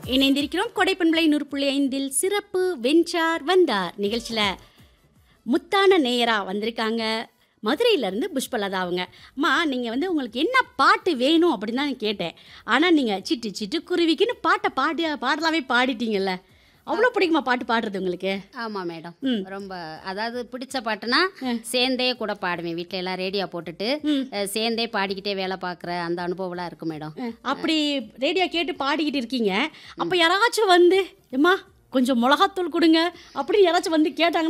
இணைந்திருக்கிறோம் கொடைப்பண்பளை நூறு புள்ளி ஐந்தில் சிறப்பு வென்றார் வந்தார் நிகழ்ச்சியில் முத்தான நேயரா வந்திருக்காங்க மதுரையிலேருந்து புஷ்பலதா அவங்க அம்மா நீங்கள் வந்து உங்களுக்கு என்ன பாட்டு வேணும் அப்படின்னு தான் கேட்டேன் ஆனால் நீங்கள் சிட்டு சிட்டு குருவிக்குன்னு பாட்டை பாடி பாடலாவே பாடிட்டீங்கல்ல அவ்வளோ பிடிக்குமா பாட்டு பாடுறது உங்களுக்கு ஆமாம் மேடம் ம். ரொம்ப அதாவது பிடிச்ச பாட்டுனா சேர்ந்தே கூட பாடுவேன் வீட்டில் எல்லாம் ரேடியோ போட்டுட்டு ம். அஹ், சேர்ந்தே பாடிக்கிட்டே வேலை பார்க்குற அந்த அனுபவம்லாம் இருக்கு மேடம் அப்படி ரேடியோ கேட்டு பாடிக்கிட்டு இருக்கீங்க அப்போ யாராச்சும் வந்து எம்மா கொஞ்சம் மிளகாத்தூள் கொடுங்க அப்படின்னு யாராச்சும் வந்து கேட்டாங்கன்னா